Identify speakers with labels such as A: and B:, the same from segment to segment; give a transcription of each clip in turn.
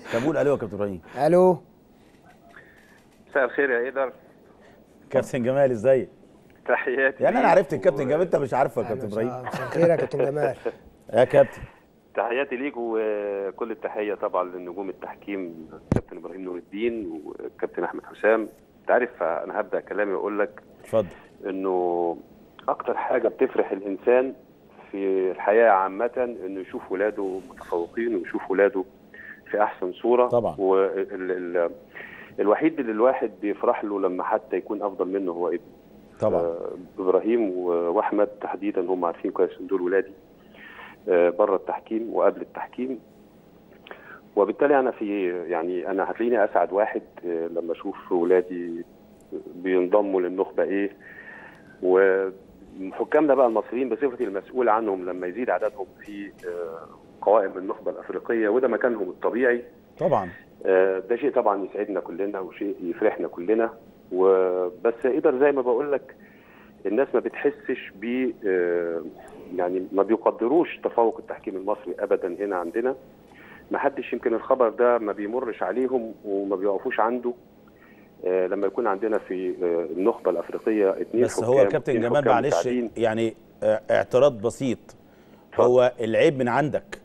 A: طب قول الو يا كابتن ابراهيم
B: الو
C: مساء الخير يا ايدر
A: كابتن جمال ازيك
C: تحياتي
A: يعني انا
C: ليك
A: عرفت الكابتن
C: و-
A: جمال انت مش عارفه يا
B: أهلا
A: كابتن ابراهيم
B: وسهلا. مساء الخير يا كابتن جمال
A: يا كابتن
C: تحياتي ليك وكل التحيه طبعا لنجوم التحكيم كابتن ابراهيم نور الدين وكابتن احمد حسام انت عارف انا هبدا كلامي واقول لك
A: اتفضل
C: انه اكتر حاجه بتفرح الانسان في الحياه عامه انه يشوف ولاده متفوقين ويشوف ولاده في احسن صوره
A: طبعا.
C: وال ال الوحيد اللي الواحد بيفرح له لما حتى يكون افضل منه هو ابنه
A: طبعا
C: آه، ابراهيم و- واحمد تحديدا هم عارفين كويس ان دول ولادي آه، بره التحكيم وقبل التحكيم وبالتالي انا في يعني انا هتلاقيني اسعد واحد آه، لما اشوف ولادي بينضموا للنخبه ايه وحكامنا بقى المصريين بصفتي المسؤول عنهم لما يزيد عددهم في آه، قوائم النخبه الافريقيه وده مكانهم الطبيعي
A: طبعا
C: آه، ده شيء طبعا يسعدنا كلنا وشيء يفرحنا كلنا وبس قدر زي ما بقول لك الناس ما بتحسش ب آه، يعني ما بيقدروش تفوق التحكيم المصري ابدا هنا عندنا ما حدش يمكن الخبر ده ما بيمرش عليهم وما بيقفوش عنده آه، لما يكون عندنا في آه، النخبه الافريقيه اثنين
A: بس هو كابتن جمال معلش يعني اه، اعتراض بسيط
C: اتفضل.
A: هو العيب من عندك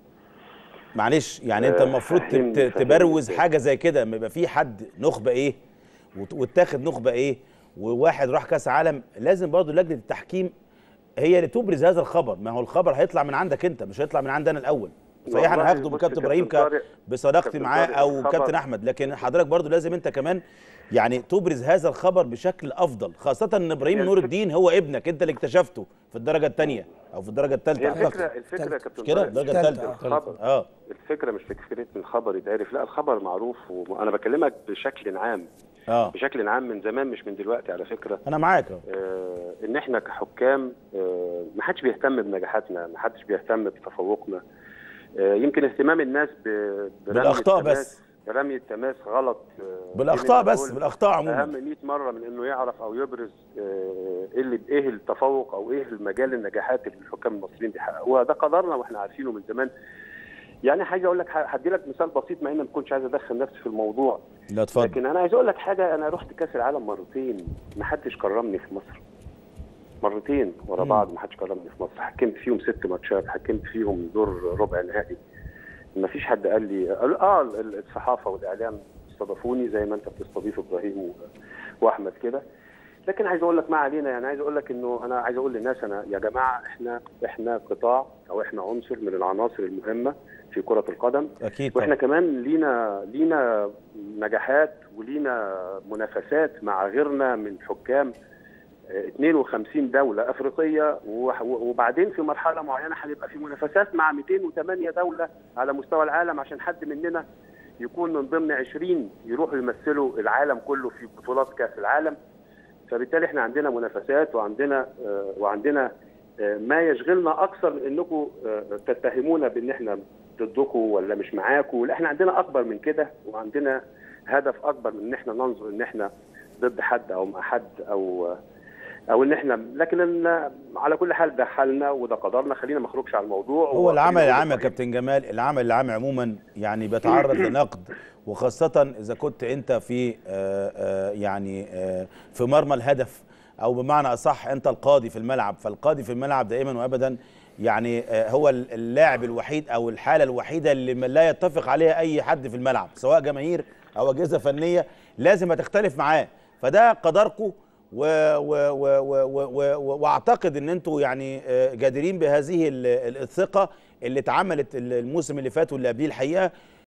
A: معلش يعني انت
C: اه،
A: المفروض
C: فهمني-
A: تت-
C: فهمني
A: تبروز
C: ازاي.
A: حاجه زي كده ما يبقى في حد نخبه ايه وت- واتاخد نخبه ايه وواحد راح كاس عالم لازم برضه لجنه التحكيم هي اللي تبرز هذا الخبر ما هو الخبر هيطلع من عندك انت مش هيطلع من عندنا الاول صحيح انا
C: والله
A: هاخده من
C: بص
A: كابتن
C: يا
A: ابراهيم
C: كابتن
A: ك-
C: طارق-
A: بصداقتي
C: كابتن
A: معاه
C: طارق
A: او
C: الخبر-
A: كابتن احمد لكن حضرتك برضه لازم انت كمان يعني تبرز هذا الخبر بشكل افضل خاصه ان ابراهيم
C: هي
A: نور
C: الفكرة-
A: الدين هو ابنك انت اللي اكتشفته في الدرجه الثانيه او في الدرجه
C: هي
A: الثالثه
C: الفكره
A: اعتقد
C: الفكره يا كابتن
A: كده
C: طارق،
A: الدرجه
B: التالتة،
A: الثالثه
C: الخبر
A: اه
C: الفكره مش في فكره ان الخبر يتعرف لا الخبر معروف وانا بكلمك بشكل عام
A: اه
C: بشكل عام من زمان مش من دلوقتي على فكره
A: انا معاك اهو
C: آه ان احنا كحكام آه ما حدش بيهتم بنجاحاتنا ما حدش بيهتم بتفوقنا آه يمكن اهتمام الناس ب- برمي
A: بالأخطاء
C: التماس-
A: بس.
C: برمي التماس غلط آه
A: بالاخطاء
C: دايماً
A: بس
C: بقول
A: بالاخطاء عموما
C: اهم 100 مره من انه يعرف او يبرز آه، ايه اللي ايه التفوق او ايه المجال النجاحات اللي الحكام المصريين بيحققوها ده قدرنا واحنا عارفينه من زمان يعني حاجه اقول لك هدي لك مثال بسيط مع اني ما كنتش عايز ادخل نفسي في الموضوع
A: لا اتفضل
C: لكن انا عايز اقول لك حاجه انا رحت كاس العالم مرتين ما حدش كرمني في مصر مرتين ورا
A: مم.
C: بعض ما حدش كرمني في مصر حكمت فيهم ست ماتشات حكمت فيهم دور ربع نهائي ما فيش حد قال لي قالوا اه ال- الصحافه والاعلام استضافوني زي ما انت بتستضيف ابراهيم و- واحمد كده لكن عايز اقول لك ما علينا يعني عايز اقول لك انه انا عايز اقول للناس انا يا جماعه احنا احنا قطاع او احنا عنصر من العناصر المهمه في كره القدم
A: اكيد
C: واحنا
A: طبعا
C: كمان لينا لينا نجاحات ولينا منافسات مع غيرنا من حكام آه، 52 دولة أفريقية وح- وبعدين في مرحلة معينة هنبقى في منافسات مع 208 دولة على مستوى العالم عشان حد مننا يكون من ضمن 20 يروحوا يمثلوا العالم كله في بطولات كأس العالم فبالتالي احنا عندنا منافسات وعندنا آه، وعندنا آه، ما يشغلنا اكثر من انكم آه، تتهمونا بان احنا ضدكم ولا مش معاكم لا احنا عندنا اكبر من كده وعندنا هدف اكبر من ان احنا ننظر ان احنا ضد حد او مع حد او او ان احنا لكن إن على كل حال ده حالنا وده قدرنا خلينا ما نخرجش على الموضوع
A: هو العمل
C: وخلينا
A: العام يا
C: نقول
A: كابتن جمال العمل العام عموما يعني بيتعرض لنقد وخاصة إذا كنت أنت في آه، آه، يعني آه، في مرمى الهدف أو بمعنى أصح أنت القاضي في الملعب فالقاضي في الملعب دائما وأبدا يعني آه، هو اللاعب الوحيد أو الحالة الوحيدة اللي ما لا يتفق عليها أي حد في الملعب سواء جماهير أو أجهزة فنية لازم هتختلف معاه فده قدركم و و و و و و واعتقد ان انتوا يعني آه، جادرين بهذه ال- ال- الثقه اللي اتعملت ال- الموسم اللي فات واللي قبليه الحقيقه